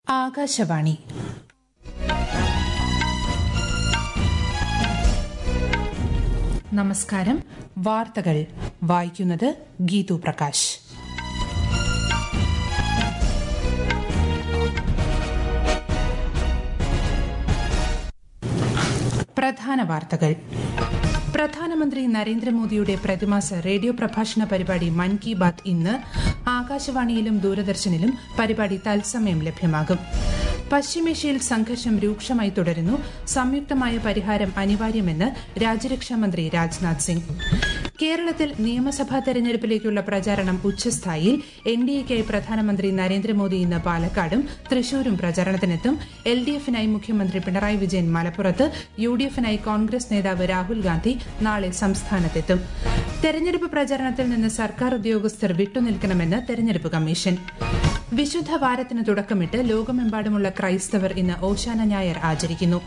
ആകാശവാണി നമസ്കാരം വാർത്തകൾ വായിക്കുന്നത് ഗീതു പ്രകാശ് പ്രധാന വാർത്തകൾ പ്രധാനമന്ത്രി നരേന്ദ്രമോദിയുടെ പ്രതിമാസ റേഡിയോ പ്രഭാഷണ പരിപാടി മൻ കി ബാത് ഇന്ന് ആകാശവാണിയിലും ദൂരദർശനിലും പരിപാടി തത്സമയം ലഭ്യമാകും പശ്ചിമേഷ്യയിൽ സംഘർഷം രൂക്ഷമായി തുടരുന്നു സംയുക്തമായ പരിഹാരം അനിവാര്യമെന്ന് രാജ്യരക്ഷാമന്ത്രി രാജ്നാഥ് സിംഗ് കേരളത്തിൽ നിയമസഭാ തെരഞ്ഞെടുപ്പിലേക്കുള്ള പ്രചാരണം ഉച്ചസ്ഥായിയിൽ എൻ ഡി എക്കായി പ്രധാനമന്ത്രി നരേന്ദ്രമോദി ഇന്ന് പാലക്കാടും തൃശൂരും പ്രചാരണത്തിനെത്തും എൽ ഡി എഫിനായി മുഖ്യമന്ത്രി പിണറായി വിജയൻ മലപ്പുറത്ത് യു ഡി എഫിനായി കോൺഗ്രസ് നേതാവ് രാഹുൽ ഗാന്ധി നാളെ സംസ്ഥാനത്തെത്തും തെരഞ്ഞെടുപ്പ് പ്രചാരണത്തിൽ നിന്ന് സർക്കാർ ഉദ്യോഗസ്ഥർ വിട്ടുനിൽക്കണമെന്ന് തെരഞ്ഞെടുപ്പ് കമ്മീഷൻ വിശുദ്ധ വാരത്തിന് തുടക്കമിട്ട് ലോകമെമ്പാടുമുള്ള ക്രൈസ്തവർ ഇന്ന് ഓശാന ഞായർ ആചരിക്കുന്നു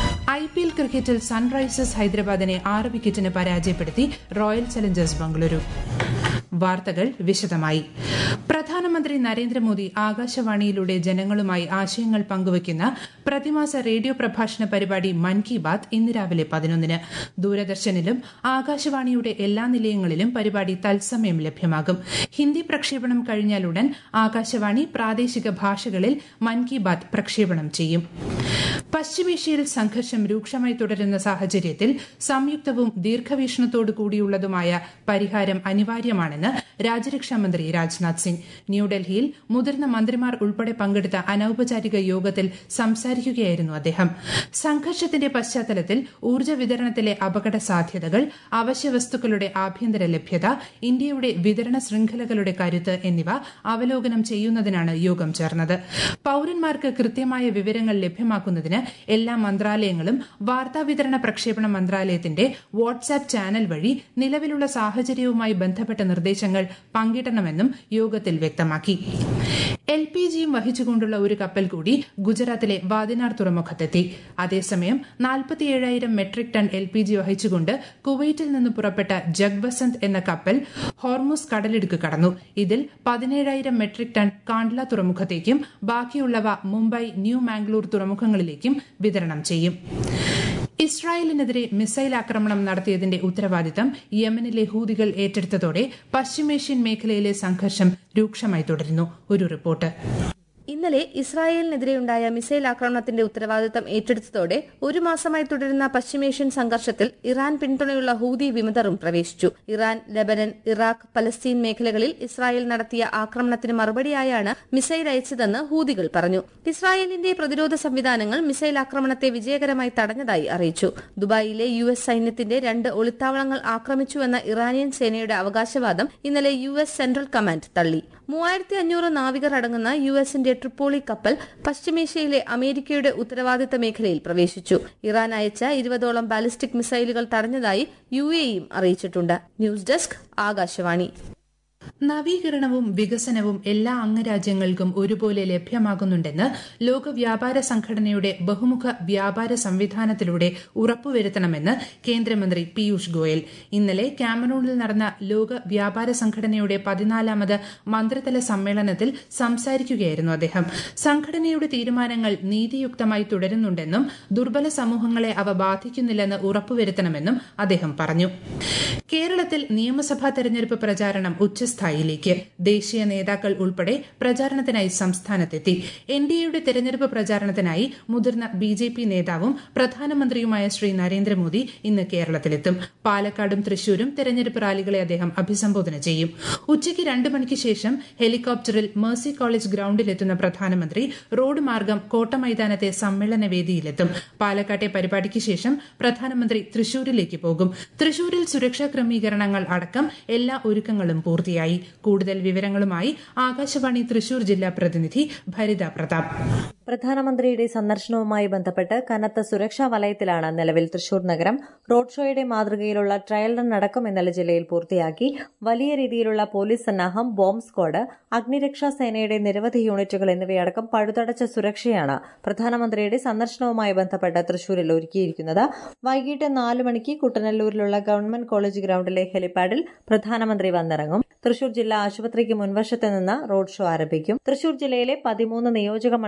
ഐ പി എൽ ക്രിക്കറ്റിൽ സൺറൈസേഴ്സ് ഹൈദരാബാദിനെ ആറ് വിക്കറ്റിന് പരാജയപ്പെടുത്തി റോയൽ ചലഞ്ചേഴ്സ് ബംഗളൂരു വാർത്തകൾ വിശദമായി പ്രധാനമന്ത്രി നരേന്ദ്രമോദി ആകാശവാണിയിലൂടെ ജനങ്ങളുമായി ആശയങ്ങൾ പങ്കുവയ്ക്കുന്ന പ്രതിമാസ റേഡിയോ പ്രഭാഷണ പരിപാടി മൻ കി ബാത് ഇന്ന് രാവിലെ പതിനൊന്നിന് ദൂരദർശനിലും ആകാശവാണിയുടെ എല്ലാ നിലയങ്ങളിലും പരിപാടി തത്സമയം ലഭ്യമാകും ഹിന്ദി പ്രക്ഷേപണം കഴിഞ്ഞാലുടൻ ആകാശവാണി പ്രാദേശിക ഭാഷകളിൽ മൻ കി ബാത് പ്രക്ഷേപണം ചെയ്യും പശ്ചിമേഷ്യയിൽ സംഘർഷം രൂക്ഷമായി തുടരുന്ന സാഹചര്യത്തിൽ സംയുക്തവും ദീർഘവീക്ഷണത്തോടു കൂടിയുള്ളതുമായ പരിഹാരം അനിവാര്യമാണെന്ന് രാജ്യരക്ഷാമന്ത്രി രാജ്നാഥ് സിംഗ് ന്യൂഡൽഹിയിൽ മുതിർന്ന മന്ത്രിമാർ ഉൾപ്പെടെ പങ്കെടുത്ത അനൌപചാരിക യോഗത്തിൽ സംസാരിക്കുകയായിരുന്നു അദ്ദേഹം സംഘർഷത്തിന്റെ പശ്ചാത്തലത്തിൽ ഊർജ്ജ വിതരണത്തിലെ അപകട സാധ്യതകൾ അവശ്യവസ്തുക്കളുടെ ആഭ്യന്തര ലഭ്യത ഇന്ത്യയുടെ വിതരണ ശൃംഖലകളുടെ കരുത്ത് എന്നിവ അവലോകനം ചെയ്യുന്നതിനാണ് യോഗം ചേർന്നത് പൌരന്മാർക്ക് കൃത്യമായ വിവരങ്ങൾ ലഭ്യമാക്കുന്നതിന് എല്ലാ മന്ത്രാലയങ്ങളും വാർത്താവിതരണ പ്രക്ഷേപണ മന്ത്രാലയത്തിന്റെ വാട്സ്ആപ്പ് ചാനൽ വഴി നിലവിലുള്ള സാഹചര്യവുമായി ബന്ധപ്പെട്ട നിർദ്ദേശങ്ങൾ പങ്കിടണമെന്നും യോഗത്തിൽ വ്യക്തമാക്കി എൽ പി ജിയും വഹിച്ചുകൊണ്ടുള്ള ഒരു കപ്പൽ കൂടി ഗുജറാത്തിലെ വാദിനാർ തുറമുഖത്തെത്തി അതേസമയം നാൽപ്പത്തിയേഴായിരം metric ton L P G വഹിച്ചുകൊണ്ട് കുവൈറ്റിൽ നിന്ന് പുറപ്പെട്ട ജഗ്ബസന്ത് എന്ന കപ്പൽ ഹോർമുസ് കടലിടുക്ക് കടന്നു ഇതിൽ പതിനേഴായിരം മെട്രിക് ടൺ കാണ്ട്ല തുറമുഖത്തേക്കും ബാക്കിയുള്ളവ മുംബൈ ന്യൂ മാംഗ്ലൂർ തുറമുഖങ്ങളിലേക്കും വിതരണം ചെയ്യും ഇസ്രായേലിനെതിരെ മിസൈൽ ആക്രമണം നടത്തിയതിന്റെ ഉത്തരവാദിത്തം യമനിലെ ഹൂതികൾ ഏറ്റെടുത്തതോടെ പശ്ചിമേഷ്യൻ മേഖലയിലെ സംഘർഷം രൂക്ഷമായി തുടരുന്നു ഒരു റിപ്പോർട്ട് ഇന്നലെ ഇസ്രായേലിനെതിരെയുണ്ടായ മിസൈൽ ആക്രമണത്തിന്റെ ഉത്തരവാദിത്തം ഏറ്റെടുത്തതോടെ ഒരു മാസമായി തുടരുന്ന പശ്ചിമേഷ്യൻ സംഘർഷത്തിൽ ഇറാൻ പിന്തുണയുള്ള ഹൂതി വിമതറും പ്രവേശിച്ചു ഇറാൻ ലബനൻ ഇറാഖ് പലസ്തീൻ മേഖലകളിൽ ഇസ്രായേൽ നടത്തിയ ആക്രമണത്തിന് മറുപടിയായാണ് മിസൈൽ അയച്ചതെന്ന് ഹൂതികൾ പറഞ്ഞു ഇസ്രായേലിന്റെ പ്രതിരോധ സംവിധാനങ്ങൾ മിസൈൽ ആക്രമണത്തെ വിജയകരമായി തടഞ്ഞതായി അറിയിച്ചു ദുബായിലെ യു എസ് സൈന്യത്തിന്റെ രണ്ട് ഒളിത്താവളങ്ങൾ ആക്രമിച്ചുവെന്ന ഇറാനിയൻ സേനയുടെ അവകാശവാദം ഇന്നലെ യു എസ് സെൻട്രൽ കമാൻഡ് തള്ളി മൂവായിരത്തി അഞ്ഞൂറ് നാവികർ അടങ്ങുന്ന യു എസിന്റെ ട്രിപ്പോളി കപ്പൽ പശ്ചിമേഷ്യയിലെ അമേരിക്കയുടെ ഉത്തരവാദിത്ത മേഖലയിൽ പ്രവേശിച്ചു ഇറാൻ അയച്ച ഇരുപതോളം ബാലിസ്റ്റിക് മിസൈലുകൾ തടഞ്ഞതായി യു എയും അറിയിച്ചിട്ടുണ്ട് ന്യൂസ് ഡെസ്ക് ആകാശവാണി നവീകരണവും വികസനവും എല്ലാ അംഗരാജ്യങ്ങൾക്കും ഒരുപോലെ ലഭ്യമാകുന്നുണ്ടെന്ന് ലോക വ്യാപാര സംഘടനയുടെ ബഹുമുഖ വ്യാപാര സംവിധാനത്തിലൂടെ ഉറപ്പുവരുത്തണമെന്ന് കേന്ദ്രമന്ത്രി പീയൂഷ് ഗോയൽ ഇന്നലെ കാമറൂണിൽ നടന്ന ലോക വ്യാപാര സംഘടനയുടെ പതിനാലാമത് മന്ത്രിതല സമ്മേളനത്തിൽ സംസാരിക്കുകയായിരുന്നു അദ്ദേഹം സംഘടനയുടെ തീരുമാനങ്ങൾ നീതിയുക്തമായി തുടരുന്നുണ്ടെന്നും ദുർബല സമൂഹങ്ങളെ അവ ബാധിക്കുന്നില്ലെന്ന് ഉറപ്പുവരുത്തണമെന്നും അദ്ദേഹം പറഞ്ഞു കേരളത്തിൽ നിയമസഭാ തെരഞ്ഞെടുപ്പ് പ്രചാരണം ഉച്ചസ്ഥായിലേക്ക് ദേശീയ നേതാക്കൾ ഉൾപ്പെടെ പ്രചാരണത്തിനായി സംസ്ഥാനത്തെത്തി എൻ ഡി എയുടെ തെരഞ്ഞെടുപ്പ് പ്രചാരണത്തിനായി മുതിർന്ന ബി ജെ പി നേതാവും പ്രധാനമന്ത്രിയുമായ ശ്രീ നരേന്ദ്രമോദി ഇന്ന് കേരളത്തിലെത്തും പാലക്കാടും തൃശൂരും തെരഞ്ഞെടുപ്പ് റാലികളെ അദ്ദേഹം അഭിസംബോധന ചെയ്യും ഉച്ചയ്ക്ക് രണ്ട് മണിക്ക് ശേഷം ഹെലികോപ്റ്ററിൽ മേഴ്സി കോളേജ് ഗ്രൌണ്ടിലെത്തുന്ന പ്രധാനമന്ത്രി റോഡ് മാർഗം കോട്ടമൈതാനത്തെ സമ്മേളന വേദിയിലെത്തും പാലക്കാട്ടെ പരിപാടിക്ക് ശേഷം പ്രധാനമന്ത്രി തൃശൂരിലേക്ക് പോകും തൃശൂരിൽ സുരക്ഷാ ക്രമീകരണങ്ങൾ അടക്കം എല്ലാ ഒരുക്കങ്ങളും പൂർത്തിയായി കൂടുതൽ വിവരങ്ങളുമായി ആകാശവാണി തൃശൂർ ജില്ലാ പ്രതിനിധി ഭരിത പ്രതാപ് പ്രധാനമന്ത്രിയുടെ സന്ദർശനവുമായി ബന്ധപ്പെട്ട് കനത്ത സുരക്ഷാ വലയത്തിലാണ് നിലവിൽ തൃശൂർ നഗരം റോഡ് ഷോയുടെ മാതൃകയിലുള്ള ട്രയൽ റൺ അടക്കം ഇന്നലെ ജില്ലയിൽ പൂർത്തിയാക്കി വലിയ രീതിയിലുള്ള പോലീസ് സന്നാഹം ബോംബ് സ്ക്വാഡ് അഗ്നിരക്ഷാ സേനയുടെ നിരവധി യൂണിറ്റുകൾ എന്നിവയടക്കം പഴുതടച്ച സുരക്ഷയാണ് പ്രധാനമന്ത്രിയുടെ സന്ദർശനവുമായി ബന്ധപ്പെട്ട് തൃശൂരിൽ ഒരുക്കിയിരിക്കുന്നത് വൈകിട്ട് നാല് മണിക്ക് കുട്ടനല്ലൂരിലുള്ള ഗവൺമെന്റ് കോളേജ് ഗ്രൌണ്ടിലെ ഹെലിപാഡിൽ പ്രധാനമന്ത്രി വന്നിറങ്ങും തൃശൂർ ജില്ലാ ആശുപത്രിക്ക് മുൻവശത്ത് നിന്ന് റോഡ് ഷോ ആരംഭിക്കും തൃശൂർ ജില്ലയിലെ പതിമൂന്ന് നിയോജക മണ്ഡലങ്ങളിൽ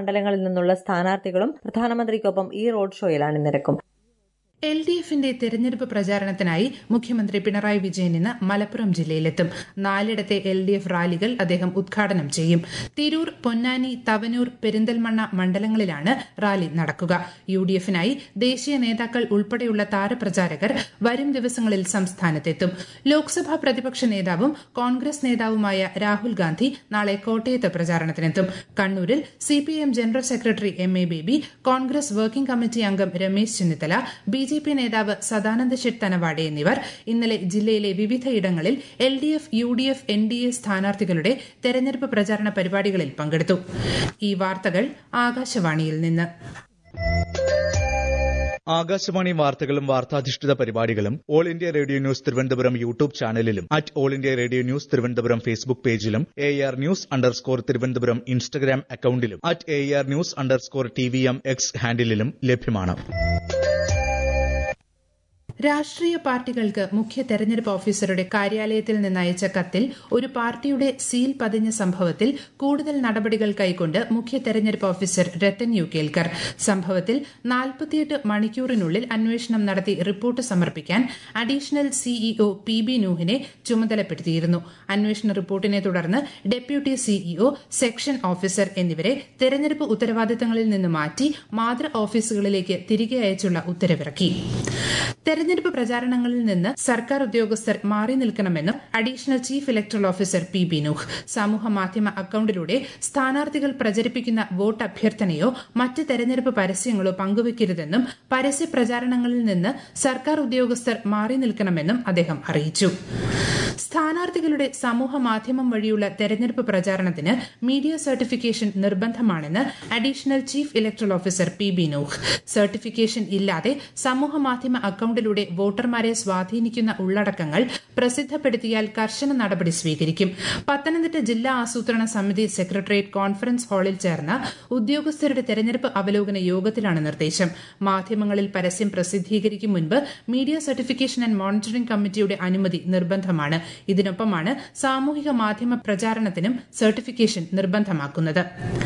നിന്നുള്ള സ്ഥാനാർത്ഥികളും പ്രധാനമന്ത്രിക്കൊപ്പം ഈ റോഡ് ഷോയിൽ അണിനിരക്കും എൽ ഡി എഫിന്റെ തെരഞ്ഞെടുപ്പ് പ്രചാരണത്തിനായി മുഖ്യമന്ത്രി പിണറായി വിജയൻ ഇന്ന് മലപ്പുറം ജില്ലയിലെത്തും നാലിടത്തെ എൽ ഡി എഫ് റാലികൾ അദ്ദേഹം ഉദ്ഘാടനം ചെയ്യും തിരൂർ പൊന്നാനി തവനൂർ പെരിന്തൽമണ്ണ മണ്ഡലങ്ങളിലാണ് റാലി നടക്കുക യു ഡി എഫിനായി ദേശീയ നേതാക്കൾ ഉൾപ്പെടെയുള്ള താരപ്രചാരകർ വരും ദിവസങ്ങളിൽ സംസ്ഥാനത്തെത്തും ലോക്സഭാ പ്രതിപക്ഷ നേതാവും കോൺഗ്രസ് നേതാവുമായ രാഹുൽ ഗാന്ധി നാളെ കോട്ടയത്ത് പ്രചാരണത്തിനെത്തും കണ്ണൂരിൽ CPIM general secretary M A Baby Congress working committee അംഗം Ramesh Chennithala B J P നേതാവ് സദാനന്ദ ഷെട്ട് തനവാടെ എന്നിവർ ഇന്നലെ ജില്ലയിലെ വിവിധയിടങ്ങളിൽ L D F U D F N D A സ്ഥാനാർത്ഥികളുടെ തെരഞ്ഞെടുപ്പ് പ്രചാരണ പരിപാടികളിൽ പങ്കെടുത്തു ഈ വാർത്തകൾ ആകാശവാണിയിൽ നിന്ന് ആകാശവാണി വാർത്തകളും വാർത്താധിഷ്ഠിത പരിപാടികളും All India Radio News Thiruvananthapuram YouTube ചാനലിലും at All India Radio News Thiruvananthapuram Facebook പേജിലും A R News underscore Thiruvananthapuram Instagram അക്കൌണ്ടിലും at A R News underscore T V M X ഹാൻഡിലും ലഭ്യമാണ് രാഷ്ട്രീയ പാർട്ടികൾക്ക് മുഖ്യ തെരഞ്ഞെടുപ്പ് ഓഫീസറുടെ കാര്യാലയത്തിൽ നിന്ന് അയച്ച കത്തിൽ ഒരു പാർട്ടിയുടെ സീൽ പതിഞ്ഞ സംഭവത്തിൽ കൂടുതൽ നടപടികൾ കൈക്കൊണ്ട് മുഖ്യ തെരഞ്ഞെടുപ്പ് ഓഫീസർ രത്തൻ യു കേൽക്കർ സംഭവത്തിൽ നാൽപ്പത്തിയെട്ട് മണിക്കൂറിനുള്ളിൽ അന്വേഷണം നടത്തി റിപ്പോർട്ട് സമർപ്പിക്കാൻ അഡീഷണൽ സിഇഒ പി ബി നൂഹിനെ ചുമതലപ്പെടുത്തിയിരുന്നു അന്വേഷണ റിപ്പോർട്ടിനെ തുടർന്ന് ഡെപ്യൂട്ടി സിഇഒ സെക്ഷൻ ഓഫീസർ എന്നിവരെ തെരഞ്ഞെടുപ്പ് ഉത്തരവാദിത്തങ്ങളിൽ നിന്ന് മാറ്റി മാതൃ ഓഫീസുകളിലേക്ക് തിരികെ അയച്ചുള്ള ഉത്തരവിറക്കി തെരഞ്ഞെടുപ്പ് പ്രചാരണങ്ങളിൽ നിന്ന് സർക്കാർ ഉദ്യോഗസ്ഥർ മാറി നിൽക്കണമെന്നും additional chief electoral officer P B Nooh സമൂഹ മാധ്യമ അക്കൌണ്ടിലൂടെ സ്ഥാനാർത്ഥികൾ പ്രചരിപ്പിക്കുന്ന വോട്ട് അഭ്യർത്ഥനയോ മറ്റ് തെരഞ്ഞെടുപ്പ് പരസ്യങ്ങളോ പങ്കുവയ്ക്കരുതെന്നും പരസ്യ പ്രചാരണങ്ങളിൽ നിന്ന് സർക്കാർ ഉദ്യോഗസ്ഥർ മാറി നിൽക്കണമെന്നും അദ്ദേഹം അറിയിച്ചു സ്ഥാനാർത്ഥികളുടെ സമൂഹ മാധ്യമം വഴിയുള്ള തെരഞ്ഞെടുപ്പ് പ്രചാരണത്തിന് മീഡിയ സർട്ടിഫിക്കേഷൻ നിർബന്ധമാണെന്ന് additional chief electoral officer P B Nooh certification ഇല്ലാതെ സമൂഹ മാധ്യമ അക്കൌണ്ടിലൂടെ വോട്ടർമാരെ സ്വാധീനിക്കുന്ന ഉള്ളടക്കങ്ങൾ പ്രസിദ്ധപ്പെടുത്തിയാൽ കർശന നടപടി സ്വീകരിക്കും പത്തനംതിട്ട ജില്ലാ ആസൂത്രണ സമിതി സെക്രട്ടേറിയറ്റ് കോൺഫറൻസ് ഹാളിൽ ചേർന്ന ഉദ്യോഗസ്ഥരുടെ തെരഞ്ഞെടുപ്പ് അവലോകന യോഗത്തിലാണ് നിർദ്ദേശം മാധ്യമങ്ങളിൽ പരസ്യം പ്രസിദ്ധീകരിക്കും മുൻപ് മീഡിയ സർട്ടിഫിക്കേഷൻ ആൻഡ് മോണിറ്ററിംഗ് കമ്മിറ്റിയുടെ അനുമതി നിർബന്ധമാണ് ഇതിനൊപ്പമാണ് സാമൂഹിക മാധ്യമ പ്രചാരണത്തിനും സർട്ടിഫിക്കേഷൻ നിർബന്ധമാക്കുന്നത്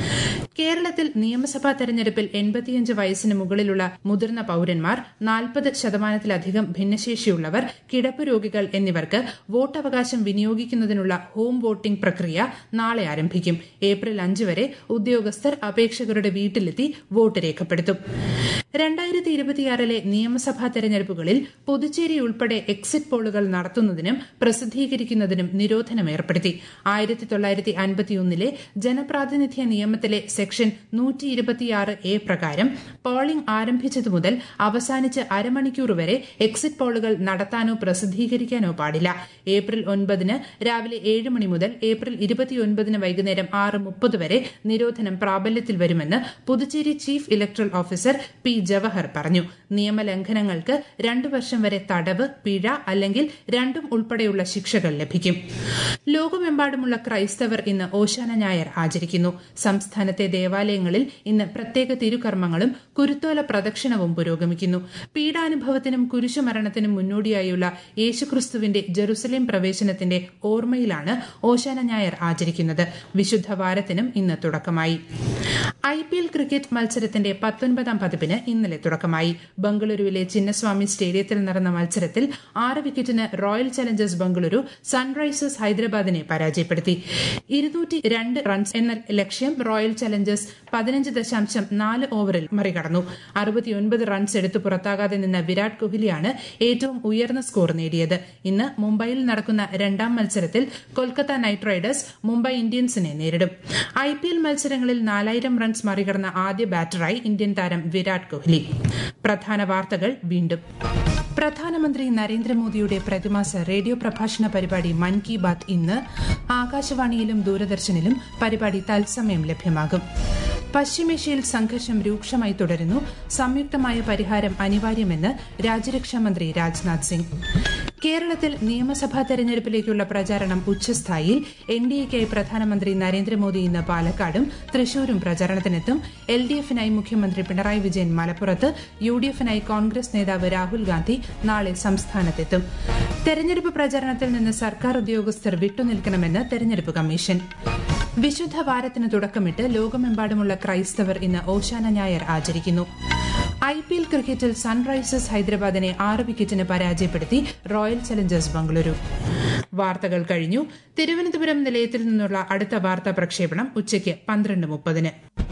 കേരളത്തിൽ നിയമസഭാ തെരഞ്ഞെടുപ്പിൽ എൺപത്തിയഞ്ച് വയസ്സിന് മുകളിലുള്ള മുതിർന്ന പൌരന്മാർ നാൽപ്പത് ശതമാനത്തിലധികം ഭിന്നശേഷിയുള്ളവർ കിടപ്പ് രോഗികൾ എന്നിവർക്ക് വോട്ടവകാശം വിനിയോഗിക്കുന്നതിനുള്ള ഹോം വോട്ടിംഗ് പ്രക്രിയ നാളെ ആരംഭിക്കും ഏപ്രിൽ അഞ്ച് വരെ ഉദ്യോഗസ്ഥർ അപേക്ഷകരുടെ വീട്ടിലെത്തി വോട്ട് രേഖപ്പെടുത്തും രണ്ടായിരത്തി ഇരുപത്തിയാറിലെ നിയമസഭാ തെരഞ്ഞെടുപ്പുകളിൽ പുതുച്ചേരി ഉൾപ്പെടെ എക്സിറ്റ് പോളുകൾ നടത്തുന്നതിനും പ്രസിദ്ധീകരിക്കുന്നതിനും നിരോധനം ഏർപ്പെടുത്തി ആയിരത്തി തൊള്ളായിരത്തി അൻപത്തിയൊന്നിലെ ജനപ്രാതിനിധ്യ നിയമത്തിലെ സെക്ഷൻ നൂറ്റി ഇരുപത്തിയാറ് എ പ്രകാരം പോളിംഗ് ആരംഭിച്ചതു മുതൽ അവസാനിച്ച് അരമണിക്കൂർ വരെ എക്സിറ്റ് പോളുകൾ നടത്താനോ പ്രസിദ്ധീകരിക്കാനോ പാടില്ല ഏപ്രിൽ ഒൻപതിന് രാവിലെ ഏഴ് മണി മുതൽ ഏപ്രിൽ ഇരുപത്തിയൊൻപതിന് വൈകുന്നേരം ആറ് മുപ്പത് വരെ നിരോധനം പ്രാബല്യത്തിൽ വരുമെന്ന് Puducherry chief electoral officer P Jawahar പറഞ്ഞു നിയമലംഘനങ്ങൾക്ക് രണ്ടു വർഷം വരെ തടവ് പിഴ അല്ലെങ്കിൽ രണ്ടും ഉൾപ്പെടെയുള്ള ശിക്ഷകൾ ലഭിക്കും ലോകമെമ്പാടുമുള്ള ക്രൈസ്തവർ ഇന്ന് ഓശാന ഞായർ ആചരിക്കുന്നു സംസ്ഥാനത്തെ ദേവാലയങ്ങളിൽ ഇന്ന് പ്രത്യേക തിരുകർമ്മങ്ങളും കുരുത്തോല പ്രദക്ഷിണവും പുരോഗമിക്കുന്നു പീഡാനുഭവത്തിനും കുരിശുമരണത്തിനും മുന്നോടിയായുള്ള യേശുക്രിസ്തുവിന്റെ ജെറുസലേം പ്രവേശനത്തിന്റെ ഓർമ്മയിലാണ് ഓശാന ഞായർ ആചരിക്കുന്നത് വിശുദ്ധ വാരത്തിനും ഇന്ന് തുടക്കമായി ഐ പി എൽ ക്രിക്കറ്റ് മത്സരത്തിന്റെ പത്തൊൻപതാം പതിപ്പിന് ഇന്നലെ തുടക്കമായി ബംഗളൂരുവിലെ ചിന്നസ്വാമി സ്റ്റേഡിയത്തിൽ നടന്ന മത്സരത്തിൽ ആറ് വിക്കറ്റിന് റോയൽ ചലഞ്ചേഴ്സ് ബംഗളൂരു സൺറൈസേഴ്സ് ഹൈദരാബാദിനെ പരാജയപ്പെടുത്തി ഇരുന്നൂറ്റി രണ്ട് റൺസ് എന്ന ലക്ഷ്യം റോയൽ ചലഞ്ചേഴ്സ് പതിനഞ്ച് ദശാംശം നാല് ഓവറിൽ മറികടന്നു അറുപത്തിയൊൻപത് റൺസ് എടുത്തു പുറത്താകാതെ നിന്ന വിരാട് കോഹ്ലിയാണ് ഏറ്റവും ഉയർന്ന സ്കോർ നേടിയത് ഇന്ന് മുംബൈയിൽ നടക്കുന്ന രണ്ടാം മത്സരത്തിൽ കൊൽക്കത്ത നൈറ്റ് റൈഡേഴ്സ് മുംബൈ ഇന്ത്യൻസിനെ നേരിടും ഐ പി എൽ മത്സരങ്ങളിൽ നാലായിരം റൺസ് മറികടന്ന ആദ്യ ബാറ്ററായി ഇന്ത്യൻ താരം വിരാട് കോഹ്ലി പ്രധാന വാർത്തകൾ വീണ്ടും പ്രധാനമന്ത്രി നരേന്ദ്രമോദിയുടെ പ്രതിമാസ റേഡിയോ പ്രഭാഷണ പരിപാടി മൻ കി ബാത്ത് ഇന്ന് ആകാശവാണിയിലും ദൂരദർശനിലും പരിപാടി തത്സമയം ലഭ്യമാകും പശ്ചിമേഷ്യയിൽ സംഘർഷം രൂക്ഷമായി തുടരുന്നു സംയുക്തമായ പരിഹാരം അനിവാര്യമെന്ന് രാജ്യരക്ഷാമന്ത്രി രാജ്നാഥ് സിംഗ് കേരളത്തിൽ നിയമസഭാ തെരഞ്ഞെടുപ്പിലേക്കുള്ള പ്രചാരണം ഉച്ചസ്ഥായിയിൽ എൻ ഡി എക്കായി പ്രധാനമന്ത്രി നരേന്ദ്രമോദി ഇന്ന് പാലക്കാടും തൃശൂരും പ്രചാരണത്തിനെത്തും എൽ ഡി എഫിനായി മുഖ്യമന്ത്രി പിണറായി വിജയൻ മലപ്പുറത്ത് യു ഡി എഫിനായി കോൺഗ്രസ് നേതാവ് രാഹുൽ ഗാന്ധി നാളെ സംസ്ഥാനത്തെത്തും തെരഞ്ഞെടുപ്പ് പ്രചാരണത്തിൽ നിന്ന് സർക്കാർ ഉദ്യോഗസ്ഥർ വിട്ടുനിൽക്കണമെന്ന് തെരഞ്ഞെടുപ്പ് കമ്മീഷൻ വിശുദ്ധ വാരത്തിന് തുടക്കമിട്ട് ലോകമെമ്പാടുമുള്ള ക്രൈസ്തവർ ഇന്ന് ഓശാന ഞായർ ആചരിക്കുന്നു ഐ പി എൽ ക്രിക്കറ്റിൽ സൺറൈസേഴ്സ് ഹൈദരാബാദിനെ ആറ് വിക്കറ്റിന് പരാജയപ്പെടുത്തി റോയൽ ചലഞ്ചേഴ്സ് ബംഗളൂരു വാർത്തകൾ കഴിഞ്ഞു തിരുവനന്തപുരം നിലയത്തിൽ നിന്നുള്ള അടുത്ത വാർത്താ പ്രക്ഷേപണം ഉച്ചയ്ക്ക് പന്ത്രണ്ട് മുപ്പതിന്